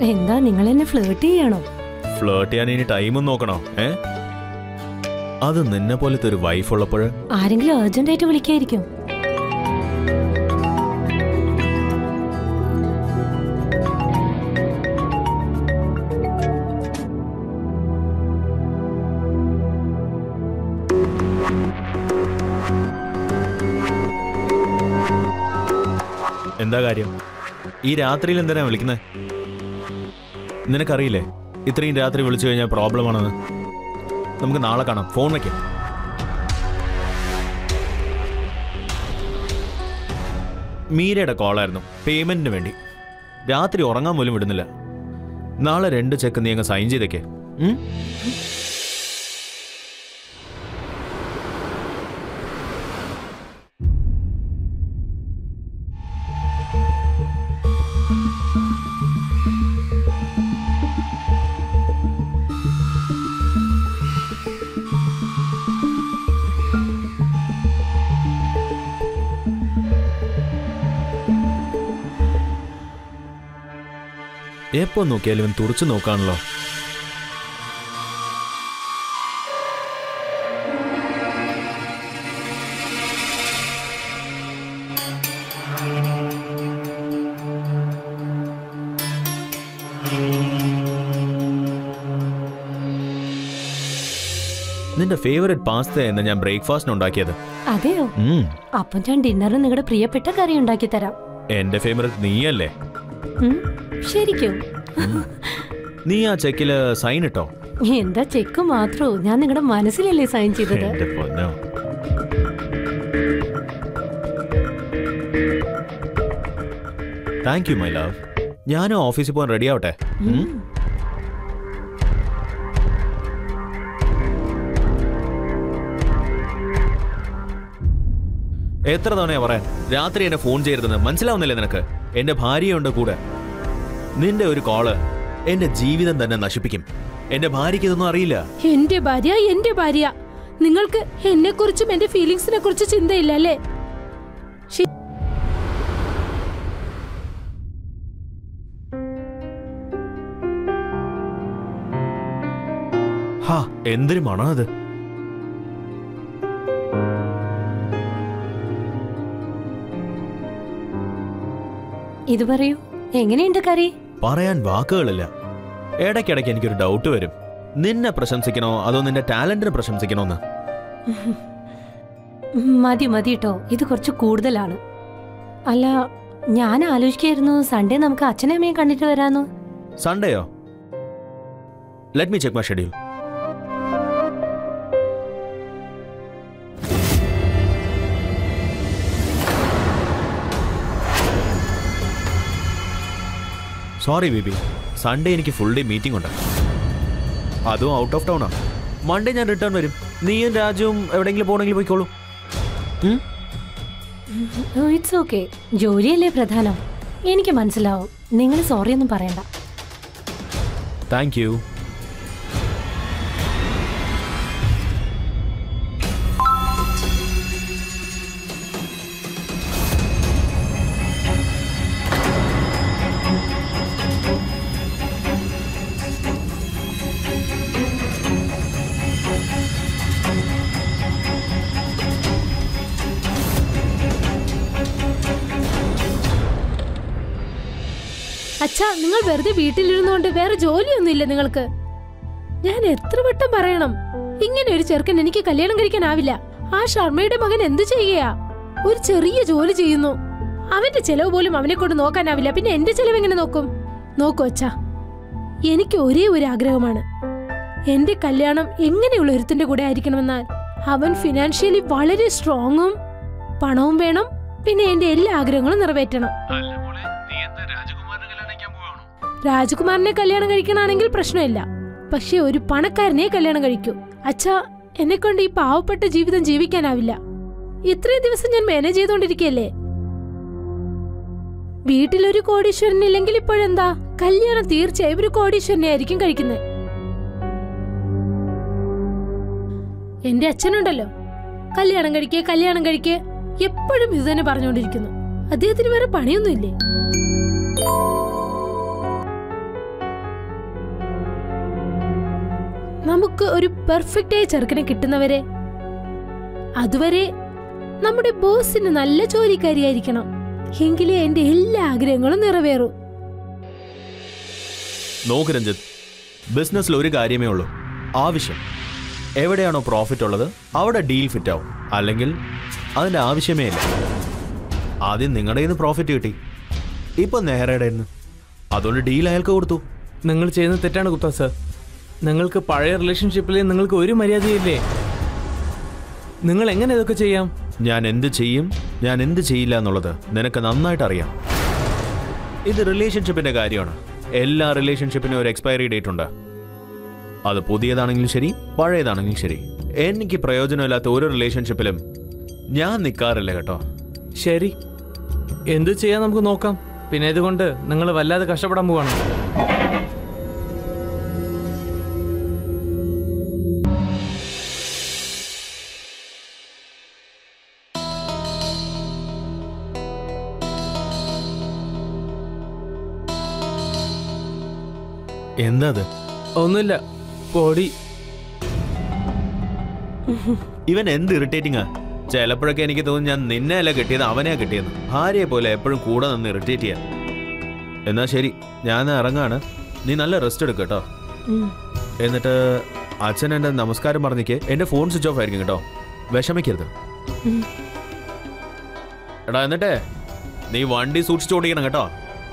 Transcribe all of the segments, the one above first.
എന്താ നിങ്ങൾ എന്നെ ഫ്ലേർട്ട് ചെയ്യണോ ഫ്ലേർട്ട് ചെയ്യാൻ ഇനി ടൈമും നോക്കണോ ഏ അത് നിന്നെ പോലത്തെ ഒരു വൈഫ് ഉള്ളപ്പോൾ ആരെങ്കിലും അർജന്റ് ആയിട്ട് വിളിക്കായിരിക്കും എന്താ കാര്യം ഈ രാത്രിയിൽ എന്തിനാ വിളിക്കുന്നത് നിനക്കറിയില്ലേ ഇത്രയും രാത്രി വിളിച്ചു കഴിഞ്ഞാൽ പ്രോബ്ലം ആണെന്ന് നമുക്ക് നാളെ കാണാം ഫോൺ വയ്ക്കാം മീരയുടെ കോളായിരുന്നു പേയ്മെന്റിന് വേണ്ടി രാത്രി ഉറങ്ങാൻ പോലും വിടുന്നില്ല നാളെ രണ്ട് ചെക്ക് നീ അങ്ങ് സൈൻ ചെയ്തേക്കേ ഉം? എപ്പോ നോക്കിയാലും ഇവൻ തുറച്ചു നോക്കാണല്ലോ നിന്റെ ഫേവറേറ്റ് പാസ്ത എന്ന് ഞാൻ ബ്രേക്ക്ഫാസ്റ്റിന് ഉണ്ടാക്കിയത് അതെയോ ഉം, അപ്പൊ ഞാൻ ഡിന്നറിന് നിങ്ങളുടെ പ്രിയപ്പെട്ട കറി ഉണ്ടാക്കി തരാം എന്റെ ഫേവറേറ്റ് നീയല്ലേ ഉം, ശരിക്കും നീ ആ ചെക്കില് സൈൻ ഇട്ടോ എന്താ ചെക്ക് മാത്രോ ഞാൻ നിങ്ങളുടെ മനസ്സിലല്ലേ സൈൻ ചെയ്തത് എന്റെ പൊന്നോ താങ്ക് യു മൈ ലവ് ഞാനും ഓഫീസിൽ പോകാൻ റെഡി ആവട്ടെ ഉം? എത്ര തവണയാ പറയാൻ രാത്രി എന്നെ ഫോൺ ചെയ്യരുതെന്ന് മനസ്സിലാവുന്നില്ലേ നിനക്ക് എന്റെ ഭാര്യയുണ്ട് കൂടെ നിന്റെ ഒരു കോള് എന്റെ ജീവിതം തന്നെ നശിപ്പിക്കും എന്റെ ഭാര്യയ്ക്ക് ഇതൊന്നും അറിയില്ല എന്റെ ഭാര്യ എന്റെ ഭാര്യ നിങ്ങൾക്ക് എന്നെ കുറിച്ചും എന്റെ ഫീലിങ്സിനെ കുറിച്ച് ചിന്തയില്ല അല്ലേ ശി- ഹാ എന്തൊരു മണം അത് ഇത് പറയൂ എങ്ങനെയുണ്ട് കറി പറയാൻ വാക്കുകളില്ല ഇടയ്ക്കിടയ്ക്ക് എനിക്കൊരു ഡൗട്ട് വരും നിന്നെ പ്രശംസിക്കണോ അതോ നിന്റെ ടാലന്റിനെ പ്രശംസിക്കണോന്ന് ഉം, മതി മതി കേട്ടോ ഇത് കുറച്ച് കൂടുതലാണ് അല്ല ഞാൻ ആലോചിക്കായിരുന്നു സൺഡേ നമുക്ക് അച്ഛനെ അമ്മയും കണ്ടിട്ട് വരാന്ന് സൺഡേയോ let me check my schedule sorry baby Sunday എനിക്ക് ഫുൾ ഡേ മീറ്റിംഗ് ഉണ്ട് അതും ഔട്ട് ഓഫ് ടൗണാ മൺഡേ ഞാൻ റിട്ടേൺ വരും നീയും രാജുവും എവിടെയെങ്കിലും പോകണമെങ്കിൽ പോയിക്കോളൂ ഉം? ഇറ്റ്സ് ഓക്കെ ജോലിയല്ലേ പ്രധാനം എനിക്ക് മനസ്സിലാവും നിങ്ങൾ സോറി ഒന്നും പറയണ്ട താങ്ക് യു അച്ഛാ നിങ്ങൾ വെറുതെ വീട്ടിലിരുന്നുകൊണ്ട് വേറെ ജോലിയൊന്നുമില്ല നിങ്ങൾക്ക് ഞാൻ എത്ര വട്ടം പറയണം ഇങ്ങനെ ഒരു ചെറുക്കൻ എനിക്ക് കല്യാണം കഴിക്കാനാവില്ല ആ ശർമ്മയുടെ മകൻ എന്ത് ചെയ്യുകയാ ഒരു ചെറിയ ജോലി ചെയ്യുന്നു അവന്റെ ചെലവ് പോലും അവനെ കൊണ്ട് നോക്കാനാവില്ല പിന്നെ എന്റെ ചെലവ് എങ്ങനെ നോക്കും നോക്കൂ അച്ഛാ എനിക്ക് ഒരേ ഒരു ആഗ്രഹമാണ് എന്റെ കല്യാണം എങ്ങനെയുള്ള ഒരുത്തിന്റെ കൂടെ ആയിരിക്കണമെന്നാൽ അവൻ ഫിനാൻഷ്യലി വളരെ സ്ട്രോങ്ങും പണവും വേണം പിന്നെ എന്റെ എല്ലാ ആഗ്രഹങ്ങളും നിറവേറ്റണം രാജകുമാരനെ കല്യാണം കഴിക്കണാണെങ്കിൽ പ്രശ്നമില്ല പക്ഷെ ഒരു പണക്കാരനെ കല്യാണം കഴിക്കൂ അച്ഛാ എന്നെ കൊണ്ട് ഈ പാവപ്പെട്ട ജീവിതം ജീവിക്കാനാവില്ല ഇത്രയും ദിവസം ഞാൻ മാനേജ് ചെയ്തോണ്ടിരിക്കല്ലേ വീട്ടിലൊരു കോടീശ്വരൻ ഇല്ലെങ്കിൽ ഇപ്പോഴെന്താ കല്യാണം തീർച്ചയായും ഒരു കോടീശ്വരനെ ആയിരിക്കും കഴിക്കുന്നത് എന്റെ അച്ഛനുണ്ടല്ലോ കല്യാണം കഴിക്കേ കല്യാണം കഴിക്കേ എപ്പോഴും ഇത് തന്നെ പറഞ്ഞുകൊണ്ടിരിക്കുന്നു അദ്ദേഹത്തിന് വേറെ പണിയൊന്നുമില്ലേ നമുക്ക് ഒരു പെർഫെക്റ്റ് ആയ ചെറുക്കനെ കിട്ടുന്നവരെ അതുവരെ നമ്മുടെ ബോസിന് നല്ല ജോലിക്കാരിയായിരിക്കണം എങ്കിലേ എന്റെ എല്ലാ ആഗ്രഹങ്ങളും നിറവേറൂ നോക്ക് രഞ്ജിത്ത് ബിസിനസ്സിൽ ഒരു കാര്യമേ ഉള്ളൂ ആവശ്യം എവിടെയാണോ പ്രോഫിറ്റ് ഉള്ളത് അവിടെ ഡീൽ ഫിറ്റ് ആവും അല്ലെങ്കിൽ അതിൻ്റെ ആവശ്യമേ ഇല്ല ആദ്യം നിങ്ങളുടെ കയ്യിൽ നിന്ന് പ്രോഫിറ്റ് കിട്ടി ഇപ്പൊ നേരയുടെ നിന്ന് അതുകൊണ്ട് ഡീൽ അയാൾക്ക് കൊടുത്തു നിങ്ങൾ ചെയ്യുന്നത് തെറ്റാണ് ഗുപ്ത സർ നിങ്ങൾക്ക് പഴയ റിലേഷൻഷിപ്പിൽ നിങ്ങൾക്ക് ഒരു മര്യാദയില്ലേ നിങ്ങൾ എങ്ങനെ ഇതൊക്കെ ചെയ്യാം ഞാൻ എന്ത് ചെയ്യും ഞാൻ എന്ത് ചെയ്യില്ല എന്നുള്ളത് നിനക്ക് നന്നായിട്ട് അറിയാം ഇത് റിലേഷൻഷിപ്പിന്റെ കാര്യമാണ് എല്ലാ റിലേഷൻഷിപ്പിനും ഒരു എക്സ്പയറി ഡേറ്റ് ഉണ്ട് അത് പുതിയതാണെങ്കിലും ശരി പഴയതാണെങ്കിലും ശരി എനിക്ക് പ്രയോജനമില്ലാത്ത ഒരു റിലേഷൻഷിപ്പിലും ഞാൻ നിൽക്കാറില്ല കേട്ടോ ശരി എന്ത് ചെയ്യാൻ നമുക്ക് നോക്കാം പിന്നെ ഇതുകൊണ്ട് നിങ്ങൾ വല്ലാതെ കഷ്ടപ്പെടാൻ പോവാണ് എന്താ അത് ഒന്നുമില്ല പൊടി ഇവൻ എന്ത് ഇറിറ്റേറ്റിംഗ് ആ ചിലപ്പോഴൊക്കെ എനിക്ക് തോന്നുന്നു ഞാൻ നിന്നെ അല്ല കിട്ടിയത് അവനെയാ കിട്ടിയത് ഭാര്യയെ പോലെ എപ്പോഴും കൂടെ നിന്ന് ഇറിറ്റേറ്റ് ചെയ്യാൻ എന്നാ ശരി ഞാൻ ഇറങ്ങാണ് നീ നല്ല റെസ്റ്റ് എടുക്കുക കേട്ടോ ഉം. എന്നിട്ട് അച്ഛൻ എൻ്റെ നമസ്കാരം പറഞ്ഞിക്ക് എൻ്റെ ഫോൺ സ്വിച്ച് ഓഫ് ആയിരിക്കും കേട്ടോ വിഷമിക്കരുത് ഉം. എടാ എന്നിട്ടേ നീ വണ്ടി സൂക്ഷിച്ചു ഓടിക്കണം കേട്ടോ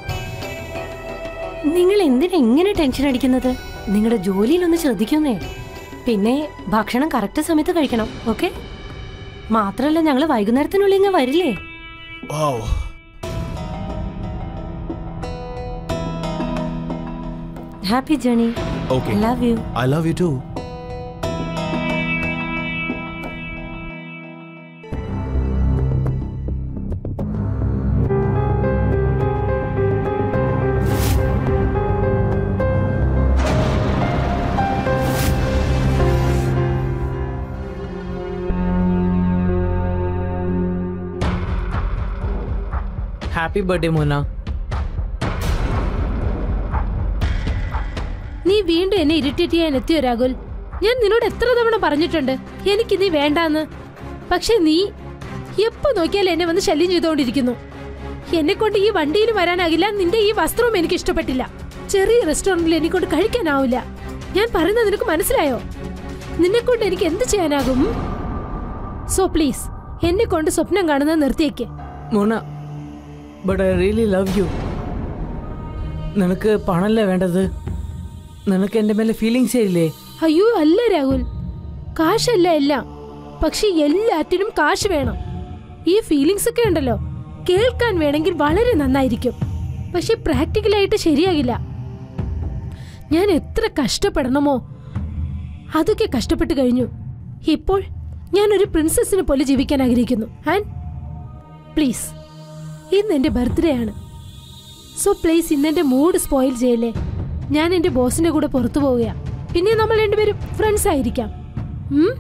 നിങ്ങൾ എന്തിനാ ഇങ്ങനെ ടെൻഷൻ അടിക്കുന്നത് നിങ്ങളുടെ ജോലിയിലൊന്ന് ശ്രദ്ധിക്കുന്നേ പിന്നെ ഭക്ഷണം കറക്റ്റ് സമയത്ത് കഴിക്കണം ഓക്കെ മാത്രല്ല ഞങ്ങള് വൈകുന്നേരത്തിനുള്ളിൽ ഇങ്ങ് വരില്ലേ happy journey okay love you I love you too happy birthday മോന നീ വീണ്ടും എന്നെ ഇറിറ്റേറ്റ് ചെയ്യാൻ എത്തിയോ രാഹുൽ ഞാൻ നിന്നോട് എത്ര തവണ പറഞ്ഞിട്ടുണ്ട് എനിക്ക് നീ വേണ്ടാന്ന് പക്ഷെ നീ എപ്പോ നോക്കിയാലും എന്നെ വന്ന് ശല്യം ചെയ്തുകൊണ്ടിരിക്കുന്നു എന്നെ കൊണ്ട് ഈ വണ്ടിയിൽ വരാനാകില്ല നിന്റെ ഈ വസ്ത്രവും എനിക്ക് ഇഷ്ടപ്പെട്ടില്ല ചെറിയ റെസ്റ്റോറന്റിൽ എന്നെ കൊണ്ട് കഴിക്കാനാവില്ല ഞാൻ പറയുന്നത് നിനക്ക് മനസ്സിലായോ നിന്നെ കൊണ്ട് എനിക്ക് എന്ത് ചെയ്യാനാകും സോ പ്ലീസ് എന്നെ കൊണ്ട് സ്വപ്നം കാണുന്നത് നിർത്തിയേക്ക് മോന but I really love you നിനക്ക് പണല്ലേ വേണ്ടത് നിനക്ക് എൻ്റെ മേലെ ഫീലിങ്സേ ഇല്ലേ അയ്യോ അല്ല രാഹുൽ കാശല്ല എല്ലാം പക്ഷെ എല്ലാറ്റിനും കാശ് വേണം ഈ ഫീലിങ്സ് ഒക്കെ ഉണ്ടല്ലോ കേൾക്കാൻ വേണമെങ്കിൽ വളരെ നന്നായിരിക്കും പക്ഷെ പ്രാക്ടിക്കലായിട്ട് ശരിയാകില്ല ഞാൻ എത്ര കഷ്ടപ്പെടണമോ അതൊക്കെ കഷ്ടപ്പെട്ട് കഴിഞ്ഞു ഇപ്പോൾ ഞാൻ ഒരു പ്രിൻസസിനെ പോലെ ജീവിക്കാൻ ആഗ്രഹിക്കുന്നു ആൻഡ് പ്ലീസ് ഇന്ന് എന്റെ ബർത്ത്ഡേ ആണ് സോ പ്ലീസ് ഇന്ന് എന്റെ മൂഡ് സ്പോയിൽ ചെയ്യല്ലേ ഞാൻ എന്റെ ബോസിന്റെ കൂടെ പുറത്തു പോവുകയാ പിന്നെ നമ്മൾ രണ്ടുപേരും ഫ്രണ്ട്സ് ആയിരിക്കാം ഉം?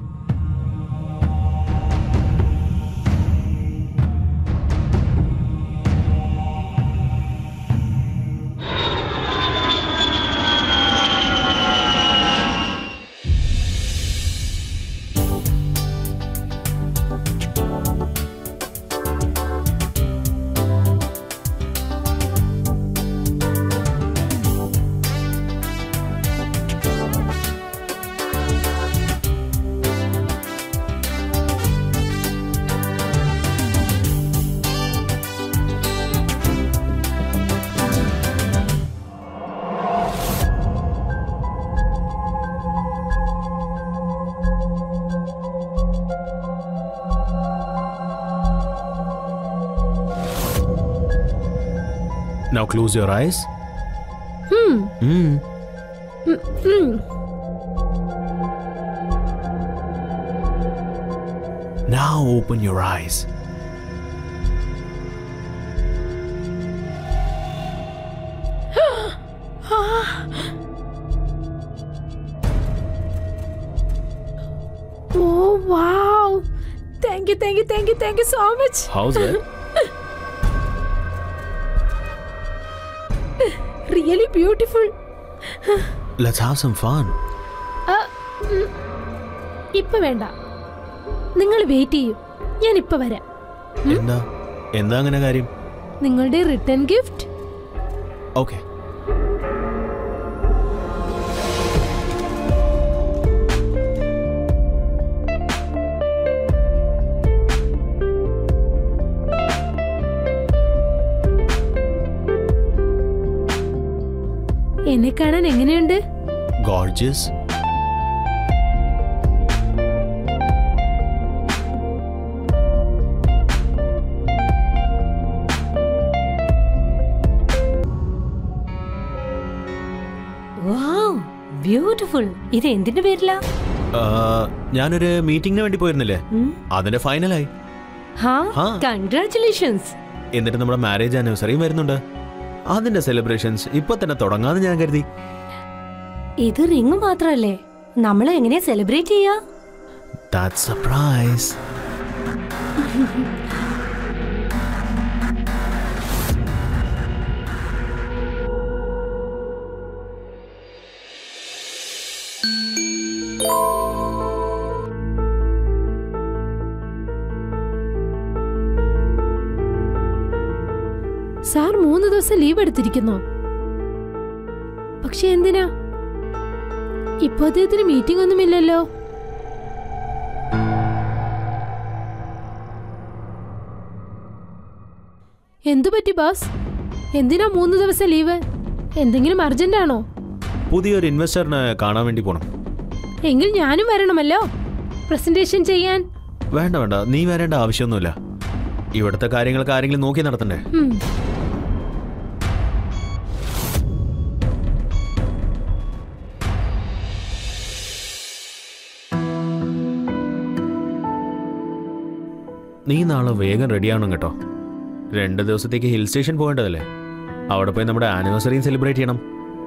Now close your eyes. Hmm. Hmm. ഉം. Now open your eyes. Oh wow! Thank you, thank you, thank you, thank you so much. How's it? Really beautiful. Let's have some fun. Uh, ഇപ്പൊ വേണ്ട നിങ്ങൾ wait ചെയ്യൂ ഞാൻ ഇപ്പൊ വരാം എന്താ എന്താ അങ്ങനെ കാര്യം നിങ്ങളുടെ റിട്ടേൺ ഗിഫ്റ്റ് ഓക്കെ എന്നെ കാണാൻ എങ്ങനെയുണ്ട് ഗോർജിയസ് വാവ് ബ്യൂട്ടിഫുൾ ഇത് എന്തിന്റെ പേരിലാ ഞാനൊരു മീറ്റിംഗിന് വേണ്ടി പോയിരുന്നില്ലേ ഉം. അതിന്റെ ഫൈനലായി ഹാ ഹാ. കൺഗ്രാറ്റുലേഷൻസ് എന്നിട്ട് നമ്മുടെ മാരേജ് ആനിവേഴ്സറിയും വരുന്നുണ്ട് അതിന്റെ സെലിബ്രേഷൻസ് ഇപ്പൊ തന്നെ തുടങ്ങാന്ന് ഞാൻ കരുതി ഇത് റിങ് മാത്രല്ലേ നമ്മൾ എങ്ങനെയാ സെലിബ്രേറ്റ് ചെയ്യാ ദാറ്റ് സർപ്രൈസ് സാർ മൂന്ന് ദിവസം ലീവ് എടുത്തിരിക്കുന്നോ പക്ഷെ എന്തിനാ ഇപ്പൊ അദ്ദേഹത്തിന് മീറ്റിംഗ് ഒന്നുമില്ലല്ലോ എന്തു പറ്റി ബാസ് എന്തിനാ മൂന്ന് ദിവസം ലീവ് എന്തെങ്കിലും അർജന്റ് ആണോ പുതിയൊരു ഇൻവെസ്റ്ററിനെ കാണാൻ വേണ്ടി പോണം എങ്കിൽ ഞാനും വരണമല്ലോ പ്രസന്റേഷൻ ചെയ്യാൻ വേണ്ട വേണ്ട നീ വരേണ്ട ആവശ്യമൊന്നുമില്ല ഇവിടുത്തെ കാര്യങ്ങൾക്ക് ആരെങ്കിലും നോക്കി നടത്തണ്ടേ ഉം. നീ നാളെ വേഗം റെഡിയാവണം കേട്ടോ രണ്ട് ദിവസത്തേക്ക് ഹിൽ സ്റ്റേഷൻ പോകേണ്ടതല്ലേ അവിടെ പോയി നമ്മുടെ ആനിവേഴ്സറിയും സെലിബ്രേറ്റ് ചെയ്യണം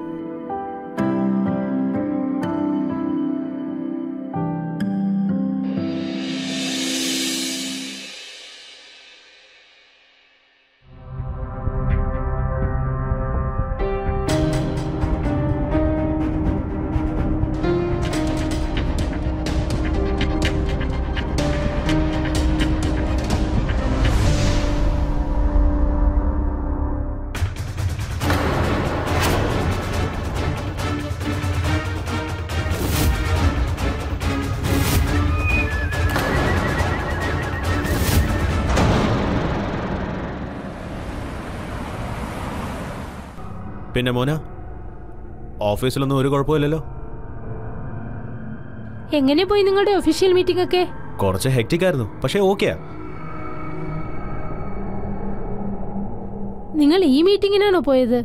പിന്നെ മോന ഓഫീസിലൊന്നും ഒരു കുഴപ്പമില്ലല്ലോ എങ്ങനെ പോയി നിങ്ങളുടെ ഒഫീഷ്യൽ മീറ്റിംഗ് ഒക്കെ കുറച്ച് ഹെക്റ്റിക് ആയിരുന്നു പക്ഷേ ഓക്കെയാ നിങ്ങൾ ഈ മീറ്റിംഗിനാണോ പോയത്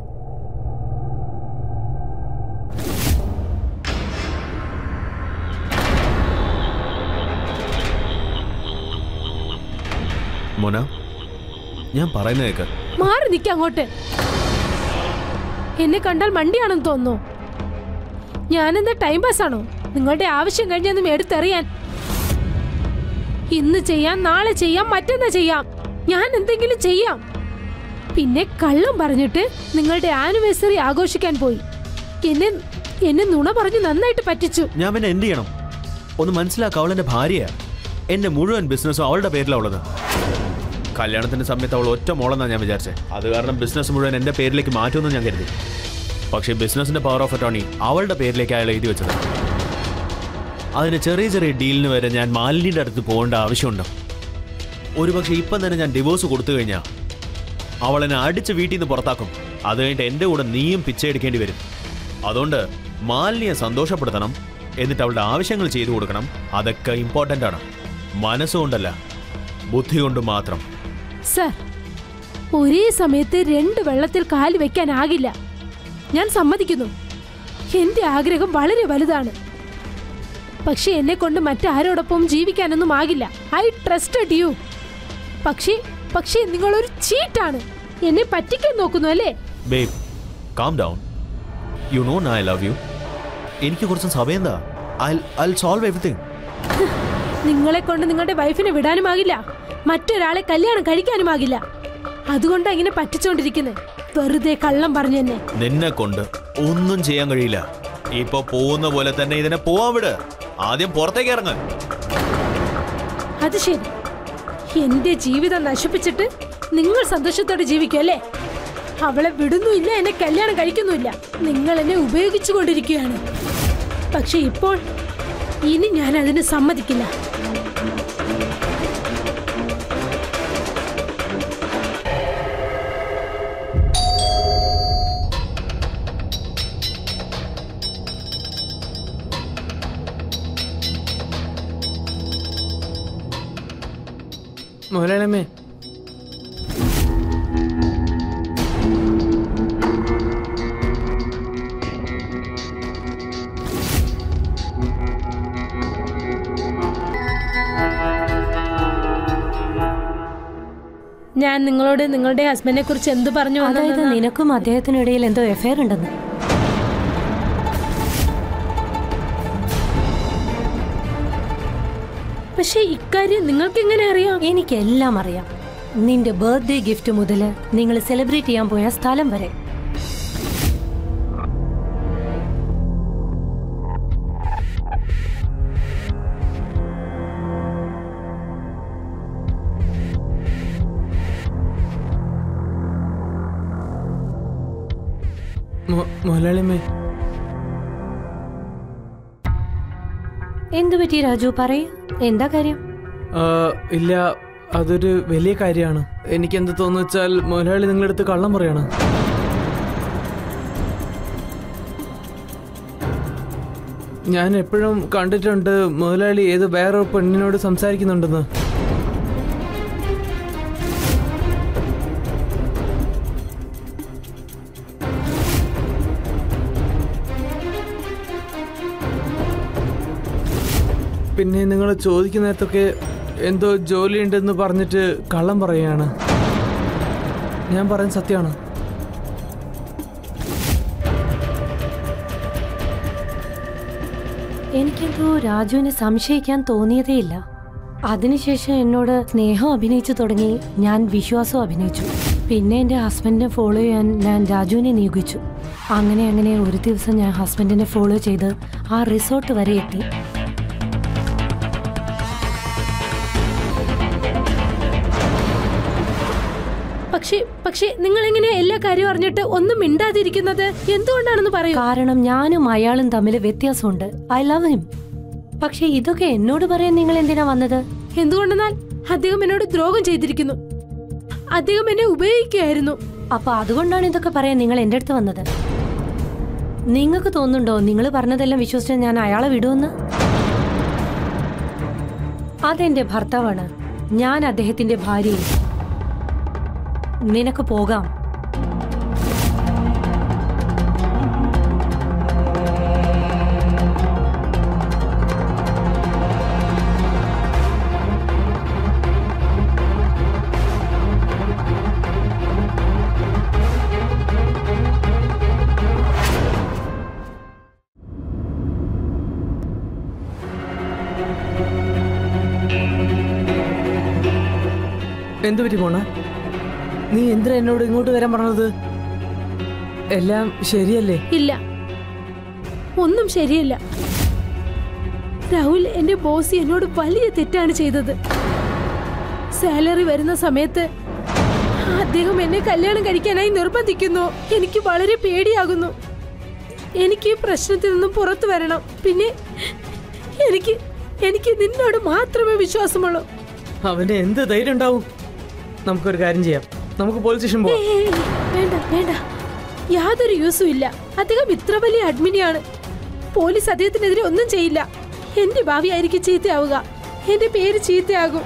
മോന ഞാൻ പറയുന്ന കേക്ക് മാറി നിൽക്ക അങ്ങോട്ട് എന്നെ കണ്ടാൽ മണ്ടിയാണെന്ന് തോന്നുന്നു ഞാനെന്താ ടൈം പാസ് ആണോ നിങ്ങളുടെ ആവശ്യം കഴിഞ്ഞെന്നും എടുത്തെറിയാൻ ഇന്ന് ചെയ്യാം നാളെ ചെയ്യാം മറ്റന്നാ ചെയ്യാം ഞാൻ എന്തെങ്കിലും ചെയ്യാം പിന്നെ കള്ളം പറഞ്ഞിട്ട് നിങ്ങളുടെ ആനിവേഴ്സറി ആഘോഷിക്കാൻ പോയി എന്നെ എന്നെ നുണ പറഞ്ഞ് നന്നായിട്ട് പറ്റിച്ചു ഞാൻ പിന്നെ എന്ത് ചെയ്യണം ഒന്ന് മനസ്സിലാക്കുക അവൾ എൻ്റെ ഭാര്യയാ എൻ്റെ മുഴുവൻ ബിസിനസ്സും അവളുടെ പേരിലാണ് ഉള്ളത് കല്യാണത്തിന്റെ സമയത്ത് അവൾ ഒറ്റ മോളെന്നാണ് ഞാൻ വിചാരിച്ചത് അത് കാരണം ബിസിനസ് മുഴുവൻ എൻ്റെ പേരിലേക്ക് മാറ്റുമെന്ന് ഞാൻ കരുതി പക്ഷേ ബിസിനസിന്റെ പവർ ഓഫ് അറ്റോർണി അവളുടെ പേരിലേക്ക് അയാൾ എഴുതി വെച്ചത് അതിന് ചെറിയ ചെറിയ ഡീലിന് വരെ ഞാൻ മാലിന്യയുടെ അടുത്ത് പോകേണ്ട ആവശ്യമുണ്ടോ ഒരുപക്ഷെ ഇപ്പം തന്നെ ഞാൻ ഡിവോഴ്സ് കൊടുത്തു കഴിഞ്ഞാൽ അവൾ എന്നെ അടിച്ച് വീട്ടിൽ നിന്ന് പുറത്താക്കും അത് കഴിഞ്ഞിട്ട് എൻ്റെ കൂടെ നീയും പിച്ചയെടുക്കേണ്ടി വരും അതുകൊണ്ട് മാലിന്യെ സന്തോഷപ്പെടുത്തണം എന്നിട്ട് അവളുടെ ആവശ്യങ്ങൾ ചെയ്തു കൊടുക്കണം അതൊക്കെ ഇമ്പോർട്ടൻ്റ് ആണ് മനസ്സുകൊണ്ടല്ല ബുദ്ധി കൊണ്ട് മാത്രം സർ ഒരേ സമയത്ത് രണ്ട് വെള്ളത്തിൽ കാല് വെക്കാനാകില്ല ഞാൻ സമ്മതിക്കുന്നു എന്റെ ആഗ്രഹം വളരെ വലുതാണ് പക്ഷെ എന്നെ കൊണ്ട് മറ്റാരോടൊപ്പം ജീവിക്കാനൊന്നും ആകില്ല ഐ ട്രസ്റ്റഡ് യു പക്ഷേ പക്ഷേ നിങ്ങളൊരു ചീറ്റാണ് എന്നെ പറ്റിക്കാൻ നോക്കുന്നു അല്ലേ babe calm down you know I love you എനിക്ക് കുറച്ച് സമയം എന്താ ഐ ഐ സോൾവ് എവറിത്തിങ് നിങ്ങളെ കൊണ്ട് നിങ്ങളുടെ വൈഫിനെ വിടാനുമാകില്ല മറ്റൊരാളെ കല്യാണം കഴിക്കാനുമാകില്ല അതുകൊണ്ടാ ഇങ്ങനെ പറ്റിച്ചോണ്ടിരിക്കുന്നത് വെറുതെ കള്ളം പറഞ്ഞു തന്നെ നിന്നെ കൊണ്ട് ഒന്നും ചെയ്യാൻ കഴിയില്ല ഇപ്പൊ പോകുന്ന പോലെ തന്നെ ഇതിനെ പോവാൻ വിട് ആദ്യം പുറത്തേക്ക് ഇറങ്ങ് അത് ശരി എന്റെ ജീവിതം നശിപ്പിച്ചിട്ട് നിങ്ങൾ സന്തോഷത്തോടെ ജീവിക്കും അല്ലേ അവളെ വിടുന്നുമില്ല എന്നെ കല്യാണം കഴിക്കുന്നുമില്ല നിങ്ങൾ എന്നെ ഉപയോഗിച്ചു കൊണ്ടിരിക്കുകയാണ് പക്ഷെ ഇപ്പോൾ ഇനി ഞാൻ അതിന് സമ്മതിക്കില്ല മുതലാളിയമ്മേ ഞാൻ നിങ്ങളോട് നിങ്ങളുടെ ഹസ്ബൻഡിനെ കുറിച്ച് എന്ത് പറഞ്ഞു അതായത് വന്നതെന്ന് നിനക്കും അദ്ദേഹത്തിനും ഇടയിൽ എന്തോ എഫയർ ഉണ്ടെന്ന് പക്ഷെ ഇക്കാര്യം നിങ്ങൾക്ക് എങ്ങനെ അറിയാം എനിക്കെല്ലാം അറിയാം നിന്റെ ബർത്ത്ഡേ ഗിഫ്റ്റ് മുതൽ നിങ്ങൾ സെലിബ്രേറ്റ് ചെയ്യാൻ പോയ സ്ഥലം വരെ മു- മുതലാളിയമ്മേ എന്തു പറ്റി രാജു പറയൂ എന്താ കാര്യം ആ, ഇല്ല അതൊരു വലിയ കാര്യമാണ് എനിക്ക് എന്ത് തോന്നുന്നു വെച്ചാൽ മുതലാളി നിങ്ങളുടെ അടുത്ത് കള്ളം പറയാണ് ഞാൻ എപ്പോഴും കണ്ടിട്ടുണ്ട് മുതലാളി ഏത് വേറൊരു പെണ്ണിനോട് സംസാരിക്കുന്നുണ്ടെന്ന് പിന്നെ നിങ്ങൾ ചോദിക്കുന്ന നേരത്തൊക്കെ എന്തോ ജോലി ഉണ്ടെന്ന് പറഞ്ഞിട്ട് കള്ളം പറയുകയാണ് ഞാൻ പറയുന്നത് സത്യമാണ് എനിക്കെന്തോ രാജുവിനെ സംശയിക്കാൻ തോന്നിയതേയില്ല അതിനുശേഷം എന്നോട് സ്നേഹം അഭിനയിച്ചു തുടങ്ങി ഞാൻ വിശ്വാസവും അഭിനയിച്ചു പിന്നെ എൻ്റെ ഹസ്ബൻഡിനെ ഫോളോ ചെയ്യാൻ ഞാൻ രാജുവിനെ നിയോഗിച്ചു അങ്ങനെ അങ്ങനെ ഒരു ദിവസം ഞാൻ ഹസ്ബൻഡിനെ ഫോളോ ചെയ്ത് ആ റിസോർട്ട് വരെ എത്തി പക്ഷേ പക്ഷേ നിങ്ങൾ എങ്ങനെ എല്ലാ കാര്യവും അറിഞ്ഞിട്ട് ഒന്നും മിണ്ടാതിരിക്കുന്നത് എന്തുകൊണ്ടാണെന്ന് പറയൂ കാരണം ഞാനും അയാളും തമ്മിൽ വ്യത്യാസമുണ്ട് ഐ ലവ് ഹിം പക്ഷെ ഇതൊക്കെ എന്നോട് പറയാൻ നിങ്ങൾ എന്തിനാ വന്നത് എന്തുകൊണ്ടെന്നാൽ അദ്ദേഹം എന്നോട് ദ്രോഹം ചെയ്തിരിക്കുന്നു അദ്ദേഹം എന്നെ ഉപയോഗിക്കുകയായിരുന്നു അപ്പൊ അതുകൊണ്ടാണ് ഇതൊക്കെ പറയാൻ നിങ്ങൾ എൻ്റെ അടുത്ത് വന്നത് നിങ്ങൾക്ക് തോന്നുന്നുണ്ടോ നിങ്ങൾ പറഞ്ഞതെല്ലാം വിശ്വസിച്ച് ഞാൻ അയാളെ വിടുമെന്ന് അതെന്റെ ഭർത്താവാണ് ഞാൻ അദ്ദേഹത്തിന്റെ ഭാര്യയും നിനക്ക് പോകാം എന്തു പറ്റി പോണ നീ എന്തിനാ എന്നോട് ഇങ്ങോട്ട് വരാൻ പറഞ്ഞത് എല്ലാം ശരിയല്ലേ ഇല്ല ഒന്നും ശരിയല്ല രാഹുൽ എന്റെ ബോസ് എന്നോട് വലിയ തെറ്റാണ് ചെയ്തത് സാലറി വരുന്ന സമയത്ത് അദ്ദേഹം എന്നെ കല്യാണം കഴിക്കാനായി നിർബന്ധിക്കുന്നു എനിക്ക് വളരെ പേടിയാകുന്നു എനിക്ക് ഈ പ്രശ്നത്തിൽ നിന്നും പുറത്തു വരണം പിന്നെ എനിക്ക് എനിക്ക് നിന്നോട് മാത്രമേ വിശ്വാസമുള്ളൂ അവന് എന്ത് ധൈര്യം ഉണ്ടാവും നമുക്കൊരു കാര്യം ചെയ്യാം നമുക്ക് പോലീസ് സ്റ്റേഷൻ പോവാം ഏയ്, വേണ്ട വേണ്ട യാതൊരു യൂസും ഇല്ല അദ്ദേഹം ഇത്ര വലിയ അഡ്മിനിയാണ് പോലീസ് അദ്ദേഹത്തിനെതിരെ ഒന്നും ചെയ്യില്ല എന്റെ ഭാവി ആയിരിക്കും ചീത്തയാവുക എന്റെ പേര് ചീത്തയാകും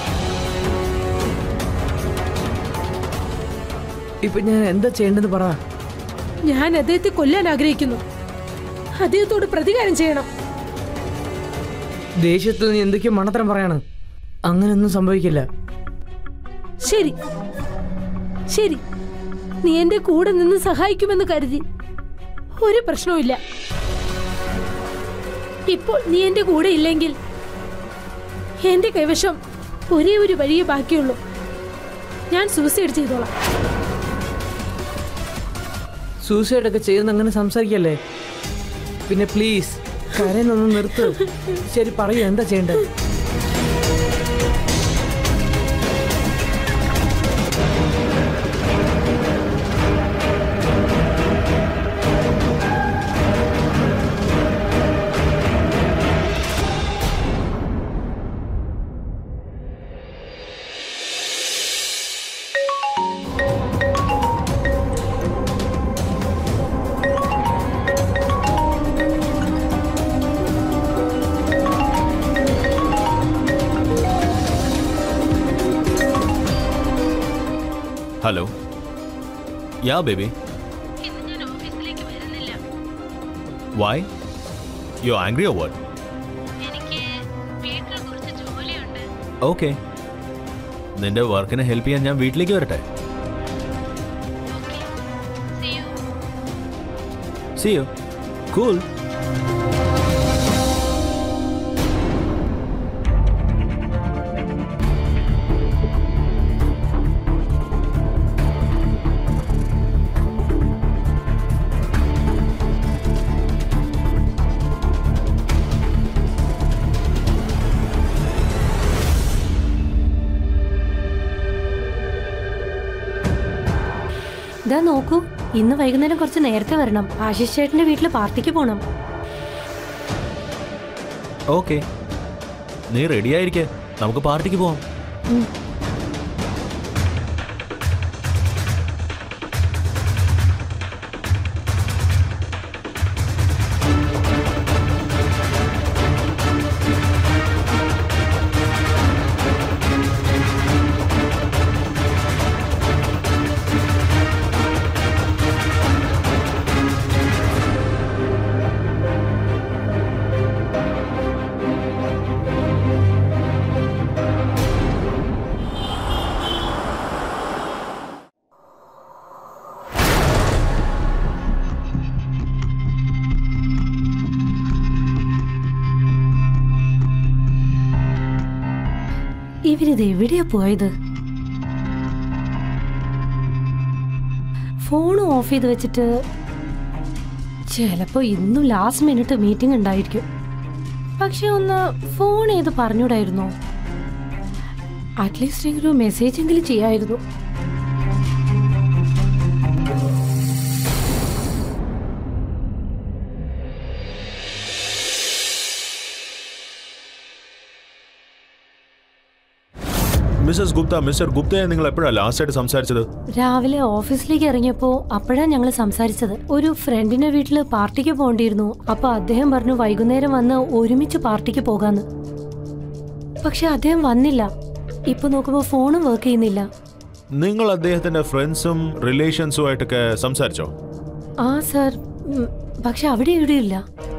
ഇപ്പൊ ഞാൻ എന്താ ചെയ്യേണ്ടതെന്ന് പറ ഞാൻ അദ്ദേഹത്തെ കൊല്ലാൻ ആഗ്രഹിക്കുന്നു അദ്ദേഹത്തോട് പ്രതികാരം ചെയ്യണം ദേഷ്യത്തിൽ നീ എന്തൊക്കെയോ മണത്തരം പറയാണ് അങ്ങനെയൊന്നും സംഭവിക്കില്ല ശരി ശരി നീ എന്റെ കൂടെ നിന്ന് സഹായിക്കുമെന്ന് കരുതി ഒരു പ്രശ്നവുമില്ല ഇപ്പോൾ നീ എന്റെ കൂടെ ഇല്ലെങ്കിൽ എന്റെ കൈവശം ഒരേ ഒരു വഴിയേ ബാക്കിയുള്ളൂ ഞാൻ സൂസൈഡ് ചെയ്തോളാം സൂസൈഡ് ഒക്കെ ചെയ്യുന്ന അങ്ങനെ സംസാരിക്കല്ലേ പിന്നെ പ്ലീസ് കരയൊന്ന് നിർത്ത് ശരി പറയൂ എന്താ ചെയ്യേണ്ടത് ഹലോ യാ ബേബി ഇന്ന് ഞാൻ ഓഫീസിലേക്ക് വരുന്നില്ല why you angry oh what എനിക്ക് വീട്ടിൽ കുറച്ച് ജോലിയുണ്ട് ഓക്കെ നിന്റെ വർക്കിനെ ഹെൽപ്പ് ചെയ്യാൻ ഞാൻ വീട്ടിലേക്ക് വരട്ടെ See you. See you cool ഇതാ നോക്കൂ ഇന്ന് വൈകുന്നേരം കുറച്ച് നേരത്തെ വരണം ആശിഷ് ചേട്ടന്റെ വീട്ടിൽ പാർട്ടിക്ക് പോണം ഓക്കെ നീ റെഡി ആയിരിക്കെ നമുക്ക് പാർട്ടിക്ക് പോവാം ഇവരിത് എവിടെയാ പോയത് ഫോൺ ഓഫ് ചെയ്ത് വെച്ചിട്ട് ചിലപ്പോ ഇന്നും ലാസ്റ്റ് മിനിറ്റ് മീറ്റിംഗ് ഉണ്ടായിരിക്കും പക്ഷെ ഒന്ന് ഫോൺ ചെയ്ത് പറഞ്ഞൂടായിരുന്നോ അറ്റ്ലീസ്റ്റ് ഒരു മെസ്സേജ് എങ്കിലും ചെയ്യായിരുന്നു മിസ്സസ് ഗുപ്ത മിസ്റ്റർ ഗുപ്തയെ നിങ്ങൾ എപ്പോഴാണ് ലാസ്റ്റ് ആയിട്ട് സംസാരിച്ചത് രാവിലെ ഓഫീസിലേക്ക് ഇറങ്ങിയപ്പോ അപ്പോഴാ ഞങ്ങൾ സംസാരിച്ചത് ഒരു ഫ്രണ്ടിന്റെ വീട്ടില് പാർട്ടിക്ക് പോകേണ്ടിയിരുന്നു അപ്പൊ അദ്ദേഹം പറഞ്ഞു വൈകുന്നേരം വന്ന് ഒരുമിച്ച് പാർട്ടിക്ക് പോകാന്ന് പക്ഷെ അദ്ദേഹം വന്നില്ല ഇപ്പൊ നോക്കുമ്പോ ഫോണും വർക്ക് ചെയ്യുന്നില്ല നിങ്ങൾ അദ്ദേഹത്തിന്റെ ഫ്രണ്ട്സും റിലേഷൻസും ആയിട്ടൊക്കെ സംസാരിച്ചോ ആ സർ ഉം, പക്ഷെ അവിടെ എവിടെയില്ല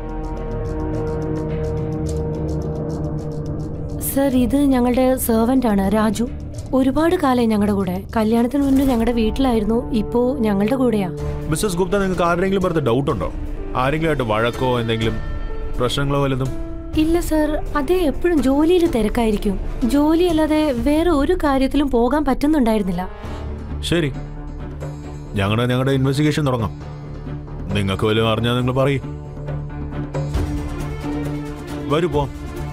സർ ഇത് ഞങ്ങളുടെ സെർവൻ്റ് ആണ് രാജു ഒരുപാട് കാലമായി ഞങ്ങളുടെ കൂടെ കല്യാണത്തിന് മുൻപ് ഞങ്ങളുടെ വീട്ടിലായിരുന്നു ഇപ്പോ ഞങ്ങളുടെ കൂടെയാ മിസ്സസ് ഗുപ്ത നിങ്ങൾക്ക് ആരുടെങ്കിലും വെറുതെ ഡൗട്ട് ഉണ്ടോ ആരെങ്കിലും ആയിട്ട് വഴക്കോ എന്തെങ്കിലും പ്രശ്നങ്ങളോ വല്ലതും ഇല്ല സർ അതേ എപ്പോഴും ജോലിയിൽ തിരക്കായിരിക്കും ജോലി അല്ലാതെ വേറെ ഒരു കാര്യത്തിലും പോകാൻ പറ്റുന്നുണ്ടായിരുന്നില്ല ശരി ഞങ്ങളുടെ ഞങ്ങളുടെ ഇൻവെസ്റ്റിഗേഷൻ തുടങ്ങാം നിങ്ങൾക്ക് വല്ലതും അറിഞ്ഞാൽ നിങ്ങൾ പറയും വരൂ പോ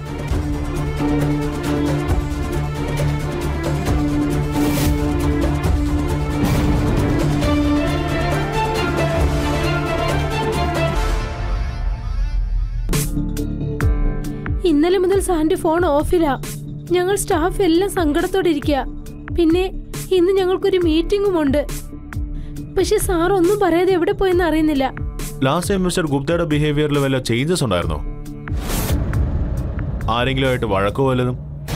ഇന്നലെ മുതൽ സാറിന്റെ ഫോൺ ഓഫിലാ ഞങ്ങൾ സ്റ്റാഫ് എല്ലാം സങ്കടത്തോടെ ഇരിക്കുക പിന്നെ ഇന്ന് ഞങ്ങൾക്കൊരു മീറ്റിംഗും ഉണ്ട് പക്ഷെ സാർ ഒന്നും പറയാതെ എവിടെ പോയെന്ന് അറിയുന്നില്ല ലാസ്റ്റ് ടൈം മിസ്റ്റർ ഗുപ്തയുടെ ബിഹേവിയറിൽ വല്ല ചേഞ്ചസ് ഉണ്ടായിരുന്നോ ആരെങ്കിലും ആയിട്ട് വഴക്കോ വല്ലതും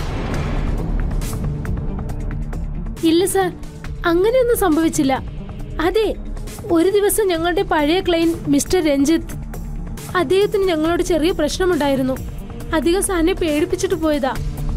ഇല്ല സാർ അങ്ങനെയൊന്നും സംഭവിച്ചില്ല അതെ ഒരു ദിവസം ഞങ്ങളുടെ പഴയ ക്ലയന്റ് മിസ്റ്റർ രഞ്ജിത്ത് അദ്ദേഹത്തിന് ഞങ്ങളോട് ചെറിയ പ്രശ്നമുണ്ടായിരുന്നു അധികം സാറിനെ പേടിപ്പിച്ചിട്ട് പോയതാ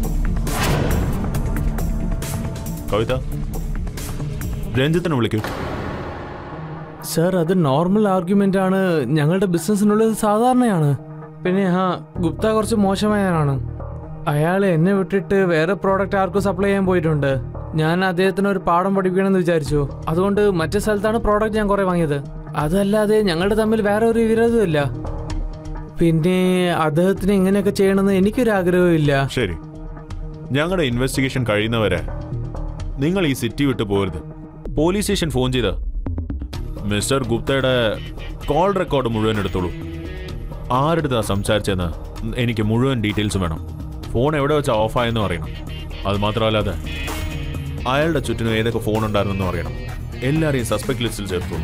കവിത രഞ്ജിത്തിനെ വിളിക്കൂ സർ അത് നോർമൽ ആർഗ്യുമെന്റ് ആണ് ഞങ്ങളുടെ ബിസിനസ്സിനുള്ളത് സാധാരണയാണ് പിന്നെ ആ ഗുപ്ത കുറച്ച് മോശമായവനാണ് അയാൾ എന്നെ വിട്ടിട്ട് വേറെ പ്രോഡക്റ്റ് ആർക്കും സപ്ലൈ ചെയ്യാൻ പോയിട്ടുണ്ട് ഞാൻ അദ്ദേഹത്തിന് ഒരു പാഠം പഠിപ്പിക്കണമെന്ന് വിചാരിച്ചു അതുകൊണ്ട് മറ്റേ സ്ഥലത്താണ് പ്രോഡക്റ്റ് ഞാൻ കുറെ വാങ്ങിയത് അതല്ലാതെ ഞങ്ങളുടെ തമ്മിൽ വേറെ ഒരു വിരോധമില്ല പിന്നെ അദ്ദേഹത്തിന് ഇങ്ങനെയൊക്കെ ചെയ്യണമെന്ന് എനിക്കൊരു ആഗ്രഹമില്ല ശരി ഞങ്ങളുടെ ഇൻവെസ്റ്റിഗേഷൻ കഴിയുന്നവരെ നിങ്ങൾ ഈ സിറ്റി വിട്ട് പോരുത് പോലീസ് സ്റ്റേഷൻ ഫോൺ ചെയ്ത് മിസ്റ്റർ ഗുപ്തയുടെ കോൾ റെക്കോർഡ് മുഴുവൻ എടുത്തോളൂ ആരെടുത്താ സംസാരിച്ചെന്ന് എനിക്ക് മുഴുവൻ ഡീറ്റെയിൽസ് വേണം ഫോൺ എവിടെ വെച്ചാ ഓഫായെന്നും അറിയണം അത് മാത്രമല്ലാതെ അയാളുടെ ചുറ്റിനും ഏതൊക്കെ ഫോൺ ഉണ്ടായിരുന്നെന്നും അറിയണം എല്ലാവരെയും സസ്പെക്ട് ലിസ്റ്റിൽ ചേർത്തു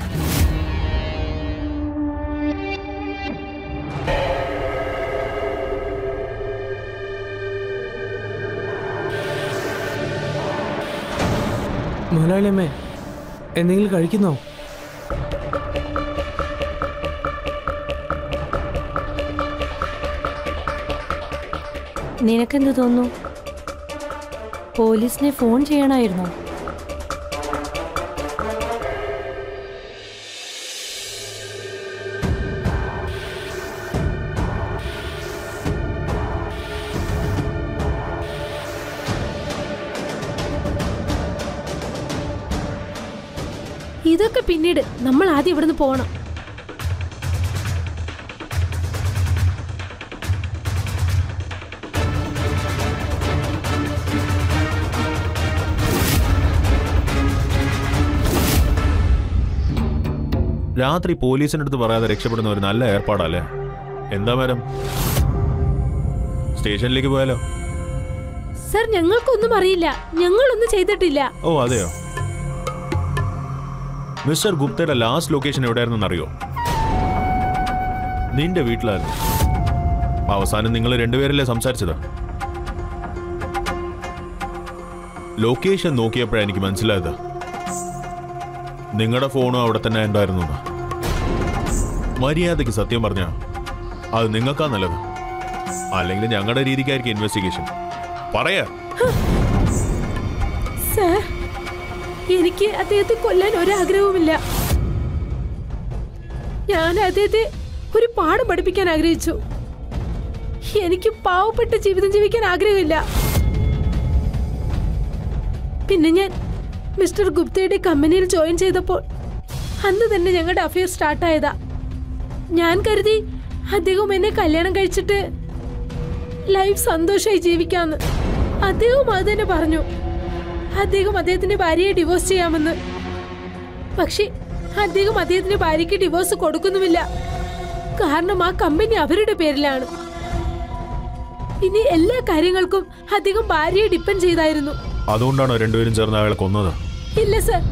മുതലാളിയമ്മേ എന്തെങ്കിലും കഴിക്കുന്നോ നിനക്കെന്ത് തോന്നുന്നു പോലീസിനെ ഫോൺ ചെയ്യണമായിരുന്നോ ഇതൊക്കെ പിന്നീട് നമ്മൾ ആദ്യം ഇവിടുന്ന് പോകണം രാത്രി പോലീസിന്റെ അടുത്ത് പറയാതെ രക്ഷപ്പെടുന്ന ഒരു നല്ല ഏർപ്പാടല്ലേ എന്താ മേഡം സ്റ്റേഷനിലേക്ക് പോയാലോ സർ ഞങ്ങൾക്കൊന്നും അറിയില്ല ഞങ്ങളൊന്നും ചെയ്തിട്ടില്ല ഓ അതെയോ മിസ്റ്റർ ഗുപ്തയുടെ ലാസ്റ്റ് ലൊക്കേഷൻ എവിടെയായിരുന്നെന്ന് അറിയോ നിന്റെ വീട്ടിലായിരുന്നു അവസാനം നിങ്ങൾ രണ്ടുപേരല്ലേ സംസാരിച്ചത് ലൊക്കേഷൻ നോക്കിയപ്പോഴാണ് എനിക്ക് മനസ്സിലായത് നിങ്ങളുടെ ഫോണും അവിടെ തന്നെ ഉണ്ടായിരുന്നു എന്ന്. മര്യാദയ്ക്ക് സത്യം പറഞ്ഞ അത് നിങ്ങൾക്കാ നല്ലത് അല്ലെങ്കിൽ ഞങ്ങളുടെ രീതിക്കായിരിക്കും ഇൻവെസ്റ്റിഗേഷൻ പറയാ സർ എനിക്ക് അദ്ദേഹത്തെ കൊല്ലാൻ ഒരാഗ്രഹവുമില്ല ഞാൻ അദ്ദേഹത്തെ ഒരു പാഠം പഠിപ്പിക്കാൻ ആഗ്രഹിച്ചു എനിക്ക് പാവപ്പെട്ട ജീവിതം ജീവിക്കാൻ ആഗ്രഹമില്ല പിന്നെ ഞാൻ മിസ്റ്റർ ഗുപ്തയുടെ കമ്പനിയിൽ ജോയിൻ ചെയ്തപ്പോൾ അന്ന് തന്നെ ഞങ്ങളുടെ അഫയർ സ്റ്റാർട്ടായതാ ഞാൻ കരുതി അദ്ദേഹം എന്നെ കല്യാണം കഴിച്ചിട്ട് ലൈഫ് സന്തോഷമായി ജീവിക്കാന്ന് അദ്ദേഹവും അത് തന്നെ പറഞ്ഞു അദ്ദേഹം അദ്ദേഹത്തിന്റെ ഭാര്യയെ ഡിവോഴ്സ് ചെയ്യാമെന്ന് പക്ഷേ അദ്ദേഹം അദ്ദേഹത്തിന്റെ ഭാര്യയ്ക്ക് ഡിവോഴ്സ് കൊടുക്കുന്നുമില്ല കാരണം ആ കമ്പനി അവരുടെ പേരിലാണ് ഇനി എല്ലാ കാര്യങ്ങൾക്കും അദ്ദേഹം ഭാര്യയെ ഡിപ്പെൻഡ് ചെയ്തായിരുന്നു അതുകൊണ്ടാണോ രണ്ടുപേരും ചേർന്ന് അയാളെ കൊന്നത് ഇല്ല സർ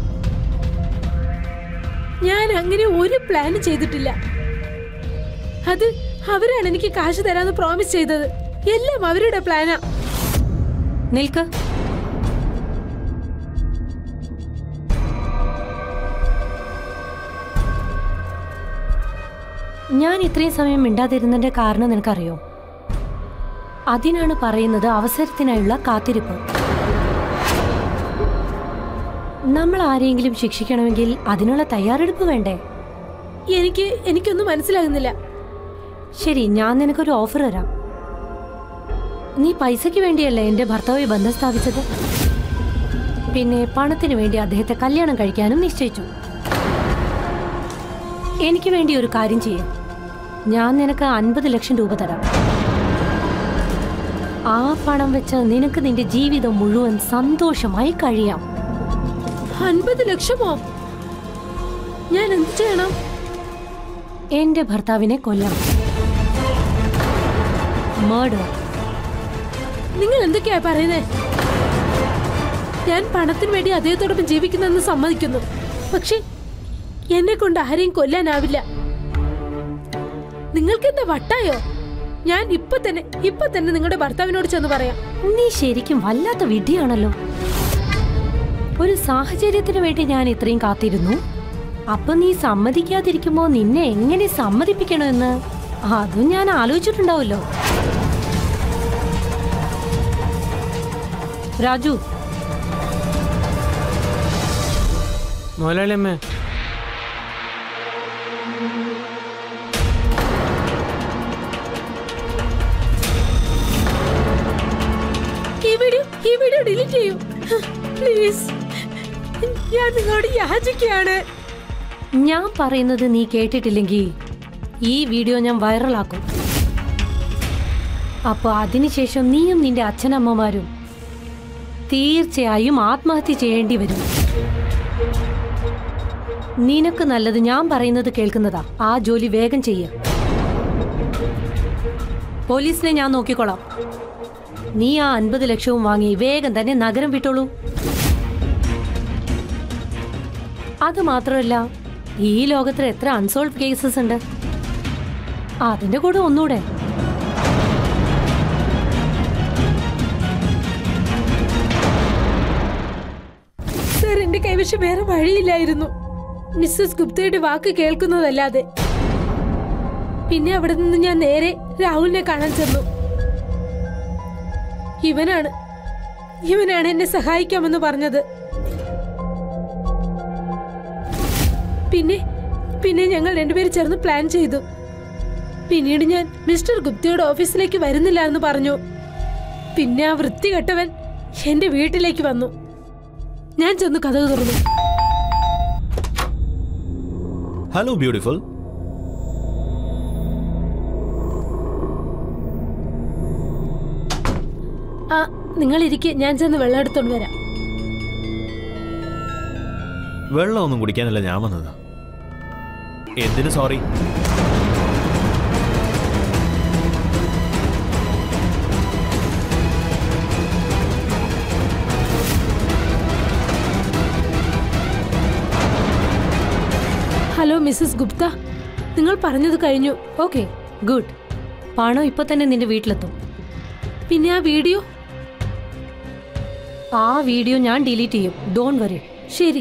ഞാൻ അങ്ങനെ ഒരു പ്ലാനും ചെയ്തിട്ടില്ല അത് അവരാണ് എനിക്ക് കാശ് തരാന്ന് പ്രോമിസ് ചെയ്തത് എല്ലാം അവരുടെ പ്ലാനാ നിൽക്ക് ഞാൻ ഇത്രയും സമയം മിണ്ടാതിരുന്നതിന്റെ കാരണം നിനക്കറിയോ അതിനാണ് പറയുന്നത് അവസരത്തിനായുള്ള കാത്തിരിപ്പ് നമ്മൾ ആരെങ്കിലും ശിക്ഷിക്കണമെങ്കിൽ അതിനുള്ള തയ്യാറെടുപ്പ് വേണ്ടേ എനിക്ക് എനിക്കൊന്നും മനസ്സിലാകുന്നില്ല ശരി ഞാൻ നിനക്കൊരു ഓഫർ തരാം നീ പൈസയ്ക്ക് വേണ്ടിയല്ലേ എന്റെ ഭർത്താവ് ബന്ധം സ്ഥാപിച്ചത് പിന്നെ പണത്തിന് വേണ്ടി അദ്ദേഹത്തെ കല്യാണം കഴിക്കാനും നിശ്ചയിച്ചു എനിക്ക് വേണ്ടി ഒരു കാര്യം ചെയ്യാം ഞാൻ നിനക്ക് അൻപത് ലക്ഷം രൂപ തരാം ആ പണം വെച്ച് നിനക്ക് നിന്റെ ജീവിതം മുഴുവൻ സന്തോഷമായി കഴിയാം അൻപത് ലക്ഷമോ ഞാൻ എന്ത് ചെയ്യണം എന്റെ ഭർത്താവിനെ കൊല്ലണം മേർഡർ നിങ്ങൾ എന്തൊക്കെയാ പറയുന്നേ ഞാൻ പണത്തിന് വേണ്ടി അദ്ദേഹത്തോടൊപ്പം ജീവിക്കുന്നെന്ന് സമ്മതിക്കുന്നു പക്ഷെ എന്നെ കൊണ്ട് ആരെയും കൊല്ലാനാവില്ല നിങ്ങൾക്ക് എന്താ വട്ടായോ ഞാൻ ഇപ്പൊ തന്നെ ഇപ്പൊ തന്നെ നിങ്ങളുടെ ഭർത്താവിനോട് ചെന്ന് പറയാം നീ ശരിക്കും വല്ലാത്ത വിധിയാണല്ലോ ഒരു സാഹചര്യത്തിന് വേണ്ടി ഞാൻ ഇത്രയും കാത്തിരുന്നു അപ്പൊ നീ സമ്മതിക്കാതിരിക്കുമ്പോ നിന്നെ എങ്ങനെ സമ്മതിപ്പിക്കണമെന്ന് അതും ഞാൻ ആലോചിച്ചിട്ടുണ്ടാവല്ലോ രാജു മുതലാളിയമ്മേ ഈ വീഡിയോ ഈ വീഡിയോ ഡിലീറ്റ് ചെയ്യൂ പ്ലീസ് ഞാൻ നിങ്ങളോട് യാചിക്കുകയാണ് ഞാൻ പറയുന്നത് നീ കേട്ടിട്ടില്ലെങ്കിൽ ഈ വീഡിയോ ഞാൻ വൈറലാക്കും അപ്പൊ അതിനുശേഷം നീയും നിന്റെ അച്ഛനമ്മമാരും തീർച്ചയായും ആത്മഹത്യ ചെയ്യേണ്ടി വരും നിനക്ക് നല്ലത് ഞാൻ പറയുന്നത് കേൾക്കുന്നതാ ആ ജോലി വേഗം ചെയ്യ പോലീസിനെ ഞാൻ നോക്കിക്കോളാം നീ ആ അൻപത് ലക്ഷവും വാങ്ങി വേഗം തന്നെ നഗരം വിട്ടോളൂ അത് മാത്രമല്ല ഈ ലോകത്തിൽ എത്ര അൺസോൾവ് കേസസ് ഉണ്ട് അതിന്റെ കൂടെ ഒന്നുകൂടെ സർ എന്റെ കൈവശം വേറെ വഴിയില്ലായിരുന്നു മിസ്സസ് ഗുപ്തയുടെ വാക്ക് കേൾക്കുന്നതല്ലാതെ പിന്നെ അവിടെ നിന്ന് ഞാൻ നേരെ രാഹുലിനെ കാണാൻ ചെന്നു ഇവനാണ് ഇവനാണ് എന്നെ സഹായിക്കാമെന്ന് പറഞ്ഞത് പിന്നെ പിന്നെ ഞങ്ങൾ രണ്ടുപേരും ചേർന്ന് പ്ലാൻ ചെയ്തു പിന്നീട് ഞാൻ മിസ്റ്റർ ഗുപ്തയുടെ ഓഫീസിലേക്ക് വരുന്നില്ല എന്ന് പറഞ്ഞു പിന്നെ ആ വൃത്തികെട്ടവൻ എന്റെ വീട്ടിലേക്ക് വന്നു ഞാൻ ചെന്ന് കഥക് തുറന്നു ഹലോ ബ്യൂട്ടിഫുൾ ആ നിങ്ങൾ ഇരിക്കെ ഞാൻ ചെന്ന് വെള്ളം എടുത്തോണ്ട് വരാം വെള്ളമൊന്നും കുടിക്കാനല്ല ഞാൻ വന്നത് എന്തിനു സോറി ഹലോ മിസ്സസ് ഗുപ്ത നിങ്ങൾ പറഞ്ഞത് കഴിഞ്ഞു ഓക്കെ ഗുഡ് പണം ഇപ്പൊ തന്നെ നിന്റെ വീട്ടിലെത്തും പിന്നെ ആ വീഡിയോ ആ വീഡിയോ ഞാൻ ഡിലീറ്റ് ചെയ്യും ഡോൺ വരി ശരി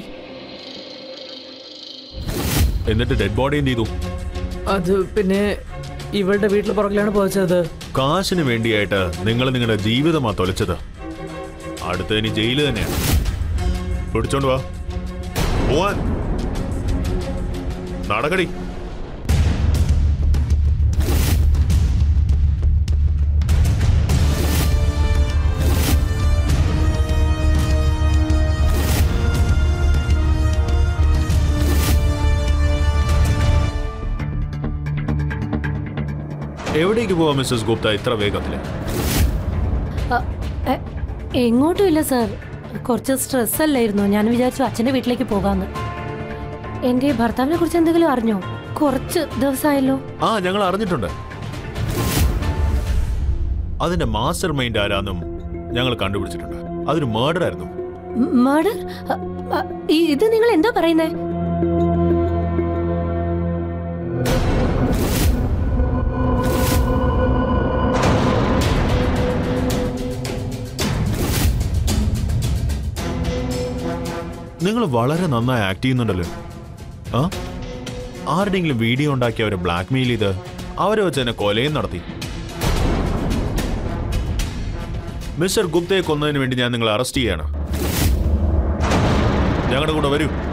എന്നിട്ട് ഡെഡ് ബോഡി എന്ത് ചെയ്തു അത് പിന്നെ ഇവളുടെ വീട്ടിൽ പുറകിലാണ് പോച്ചത് കാശിന് വേണ്ടിയായിട്ട് നിങ്ങൾ നിങ്ങളുടെ ജീവിതമാ തൊലച്ചത് അടുത്തതിന് ജയില് തന്നെയാണ് പിടിച്ചോണ്ട് വാ പോവാൻ നടക്കടി എവിടേക്ക് പോവാ മിസ്സസ് ഗുപ്ത ഇത്ര വേഗത്തില് അ, എ, എങ്ങോട്ടും ഇല്ല സാർ കുറച്ച് സ്ട്രെസ് അല്ലായിരുന്നു ഞാൻ വിചാരിച്ചു അച്ഛൻ്റെ വീട്ടിലേക്ക് പോകാമെന്ന് എൻ്റെ ഭർത്താവിനെ കുറിച്ച് എന്തെങ്കിലും അറിഞ്ഞോ കുറച്ച് ദിവസമായല്ലോ ആ ഞങ്ങൾ അറിഞ്ഞിട്ടുണ്ട് അതിന്റെ മാസ്റ്റർ മൈൻഡ് ആരാന്നും ഞങ്ങൾ കണ്ടുപിടിച്ചിട്ടുണ്ട് അതൊരു മർഡർ ആയിരുന്നു മർഡർ ഇത് നിങ്ങൾ എന്താ പറയുന്നേ നിങ്ങൾ വളരെ നന്നായി ആക്ട് ചെയ്യുന്നുണ്ടല്ലോ ആ ആരുടെയെങ്കിലും വീഡിയോ ഉണ്ടാക്കി അവരെ ബ്ലാക്ക് മെയിൽ ചെയ്ത് അവരെ വെച്ച് തന്നെ കൊലയും നടത്തി മിസ്റ്റർ ഗുപ്തയെ കൊന്നതിന് വേണ്ടി ഞാൻ നിങ്ങളെ അറസ്റ്റ് ചെയ്യാണ് ഞങ്ങളുടെ കൂടെ വരൂ